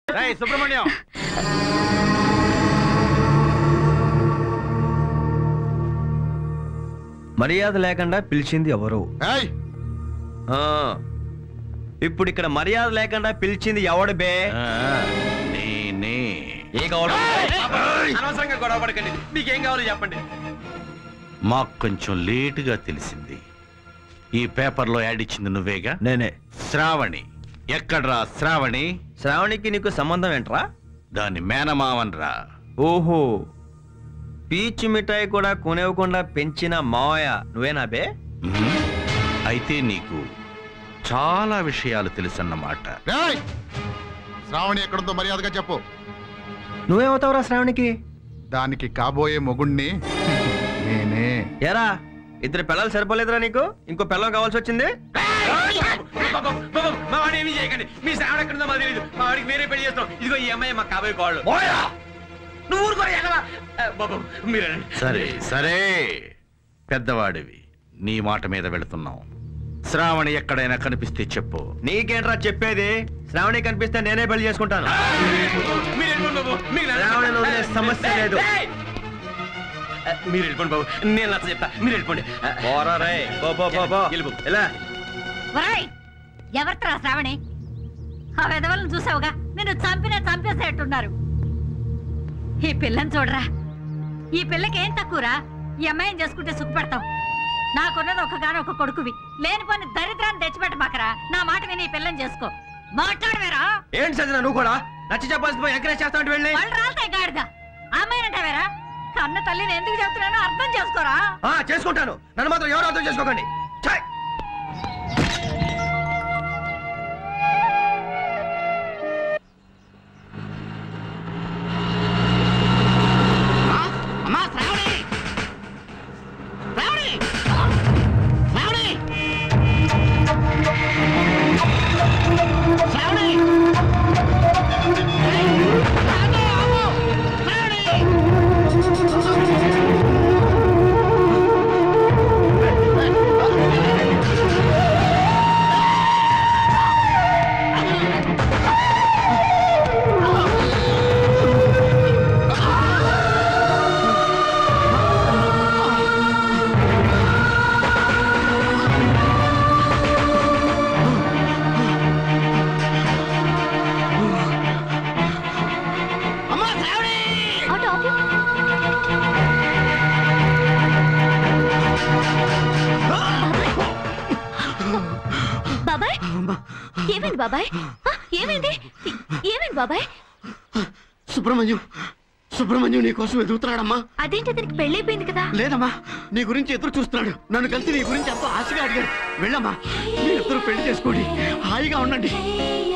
రేయ్ సుబ్రహ్మణ్యం మర్యాద లేకుండా పిలిచింది ఎవరు ఏయ్ ఆ, ఇప్పుడు ఇక్కడ మర్యాద లేకుండా పిలిచింది ఎవడు బే ఆ, నేనే ఏ కావాలి అనవసరంగా గొడవ పడకండి మీకేం కావాలో చెప్పండి మాకు కొంచెం లేటుగా తెలిసింది ఈ పేపర్లో యాడ్ ఇచ్చింది నువ్వేగా నేనే శ్రావణి ఎక్కడ్రా శ్రావణి శ్రావణికి నీకు సంబంధం ఏంట్రా దాని మేనమావన్రా ఓహో పీచు మిఠాయి కూడా కొనివ్వకుండా పెంచిన మావయ్య నువ్వేనా బే ఉహుం. అయితే నీకు చాలా విషయాలు తెలుసన్నమాట ఏయ్ శ్రావణి ఎక్కడుందో మర్యాదగా చెప్పు నువ్వేమవుతావురా శ్రావణికి దానికి కాబోయే మొగుణ్ణి నేనే ఎరా ఇద్దరు పిల్లలు సరిపోలేదురా నీకు ఇంకో పిల్లం కావాల్సి వచ్చింది బాబు, బాబు, మా వాడిని ఏమీ చేయకండి మీ శ్రావణ ఎక్కడుందో మాకు తెలియదు మా వాడికి వేరే పెళ్లి చేస్తాం ఇదిగో ఈ అమ్మాయి మా కాబోయే కోళ్ళు నువ్వు ఊరుకో ఎగవా బాబు మీరు రండి. సరే సరే పెద్దవాడివి నీ మాట మీద వెళుతున్నాం శ్రావణి ఎక్కడైనా కనిపిస్తే చెప్పు నీకేంట్రా చెప్పేది శ్రావణి కనిపిస్తే నేనే పెళ్లి చేసుకుంటాను మీరు వెళ్ళిపోండి బాబు మీకు నచ్చ- శ్రావణిని వదిలే సమస్య లేదు. ఏయ్! ఆ, మీరు వెళ్ళిపోండి బాబు నేను నచ్చ చెప్తా మీరు వెళ్ళిపోండి ఆ, పోరా రే పో పో పో పో వెళ్ళిపో. ఇలా ఒరేయ్ ఎవరిట్రా శ్రావణి ఆ వెధవలను చూసావుగా నిన్ను చంపినా చంపేసేట్టున్నారు ఈ పిల్లని చూడరా ఈ పిల్లకి ఏం తక్కువరా ఈ అమ్మాయిని చేసుకుంటే సుఖపడతావు నాకున్నది ఒకగానో ఒక కొడుకువి లేని పని దరిద్రాన్ని తెచ్చిపెట్టమాకరా నా మాట విని ఈ పిల్లని చేసుకో మాట్లాడవేరా ఏంటి సజ్జన నువ్వు కూడా నచ్చి చెప్పాల్సి పోయి ఎంకరేజ్ చేస్తా అంటే వెళ్ళి వాళ్ళు రాలుతాయి గాడిద అమ్మాయినంటావేరా కన్న తల్లిని ఎందుకు చెప్తున్నానో అర్థం చేసుకోరా ఆ, చేసుకుంటాను నన్ను మాత్రం ఎవరు అర్థం చేసుకోకండి ఛాయ్! అమ్మా శ్రావణి శ్రావణి శ్రావణి శ్రావణి ఆగు, ఆగు! శ్రావణి! అమ్మా శ్రావణి ఆటో ఆపు. బాబాయ్ ఏమైంది బాబాయ్ ఆ, ఏమైంది ఏమైంది బాబాయ్ సుబ్రహ్మణ్యం సుబ్రహ్మణ్యం నీ కోసం ఎదుగుతున్నాడమ్మా అదేంటి అతనికి పెళ్ళైపోయింది కదా లేదమ్మా నీ గురించి ఎదురు చూస్తున్నాడు నన్ను కలిసి నీ గురించి ఎంతో ఆశగా అడిగాడు వెళ్ళమ్మా మీ ఇద్దరు పెళ్లి చేసుకోండి హాయిగా ఉండండి